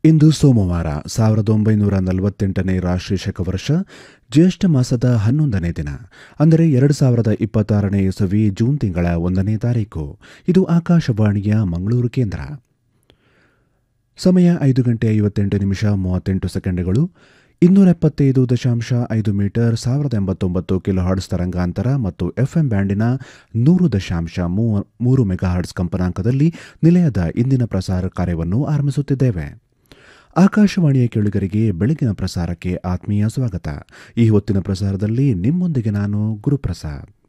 ಇಂದು ಸೋಮವಾರ ಸಾವಿರದ ಒಂಬೈನೂರ ನಲವತ್ತೆಂಟನೇ ರಾಷ್ಟ್ರೀಯ ಶಕವರ್ಷ ಜ್ಯೇಷ್ಠ ಮಾಸದ ಹನ್ನೊಂದನೇ ದಿನ ಅಂದರೆ ಎರಡು ಸಾವಿರದ ಇಪ್ಪತ್ತಾರನೇ ಇಸವಿ ಜೂನ್ ತಿಂಗಳ ಒಂದನೇ ತಾರೀಕು ಇದು ಆಕಾಶವಾಣಿಯ ಮಂಗಳೂರು ಕೇಂದ್ರ ಸಮಯ ಐದು ಗಂಟೆ ಐವತ್ತೆಂಟು ನಿಮಿಷ ಮೂವತ್ತೆಂಟು ಸೆಕೆಂಡ್ಗಳು ಇನ್ನೂರ ಎಪ್ಪತ್ತೈದು ದಶಾಂಶ ಐದು ಮೀಟರ್ ಸಾವಿರದ ಎಂಬತ್ತೊಂಬತ್ತು ಕಿಲೋ ಹರ್ಡ್ಸ್ ತರಂಗಾಂತರ ಮತ್ತು ಎಫ್ಎಂ ಬ್ಯಾಂಡಿನ ನೂರು ದಶಾಂಶ ಮೂವ- ಮೂರು ಮೆಗಾಹರ್ಡ್ಸ್ ಕಂಪನಾಂಕದಲ್ಲಿ ನಿಲಯದ ಇಂದಿನ ಪ್ರಸಾರ ಕಾರ್ಯವನ್ನು ಆರಂಭಿಸುತ್ತಿದ್ದೇವೆ ಆಕಾಶವಾಣಿಯ ಕೇಳುಗರಿಗೆ ಬೆಳಗಿನ ಪ್ರಸಾರಕ್ಕೆ ಆತ್ಮೀಯ ಸ್ವಾಗತ ಈ ಹೊತ್ತಿನ ಪ್ರಸಾರದಲ್ಲಿ ನಿಮ್ಮೊಂದಿಗೆ ನಾನು ಗುರುಪ್ರಸಾದ್